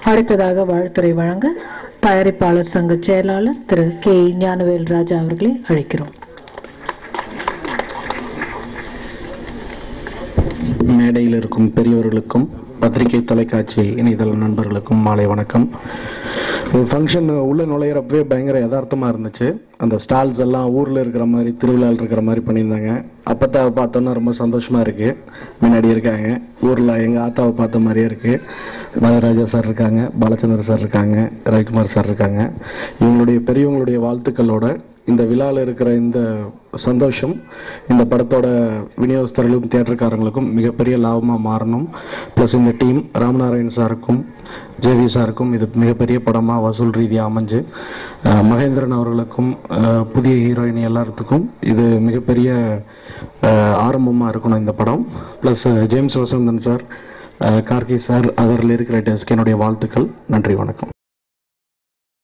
அடுத்ததாக வாழ்த்துறை வழங்க தயாரிப்பாளர் சங்க செயலாளர் திரு கே ஞானவேல் ராஜா அவர்களை அழைக்கிறோம் மேடையில் இருக்கும் பெரியவர்களுக்கும் பத்திரிகை தொலைக்காட்சி இணையதள நண்பர்களுக்கும் மாலை வணக்கம் ஃபங்க்ஷன் உள்ள நுழையிறப்பவே பயங்கர யதார்த்தமாக இருந்துச்சு அந்த ஸ்டால்ஸ் எல்லாம் ஊரில் இருக்கிற மாதிரி திருவிழாவில் இருக்கிற மாதிரி பண்ணியிருந்தாங்க அப்பத்தாவை பார்த்தோன்னா ரொம்ப சந்தோஷமாக இருக்குது முன்னாடி இருக்காங்க ஊரில் எங்கள் ஆத்தாவை பார்த்த மாதிரியே இருக்குது பாலராஜா சார் இருக்காங்க பாலச்சந்திர சார் இருக்காங்க ரவிக்குமார் சார் இருக்காங்க இவங்களுடைய பெரியவங்களுடைய வாழ்த்துக்களோட இந்த விழாவில் இருக்கிற இந்த சந்தோஷம் இந்த படத்தோட விநியோகஸ்தர்களுக்கும் தியேட்டருக்காரங்களுக்கும் மிகப்பெரிய லாபமாக மாறணும் ப்ளஸ் இந்த டீம் ராமநாராயண் சாருக்கும் ஜேவி சாருக்கும் இது மிகப்பெரிய படமாக வசூல் ரீதியாக அமைஞ்சு அஹ், மகேந்திரன் அவர்களுக்கும் அஹ், புதிய ஹீரோயின் எல்லாத்துக்கும் இது மிகப்பெரிய ஆரம்பமாக இருக்கணும் இந்த படம் plus James Vasanthan sir ah, Karki sir அதரில் இருக்கிற டெஸ்க் என்னுடைய வாழ்த்துக்கள் நன்றி வணக்கம்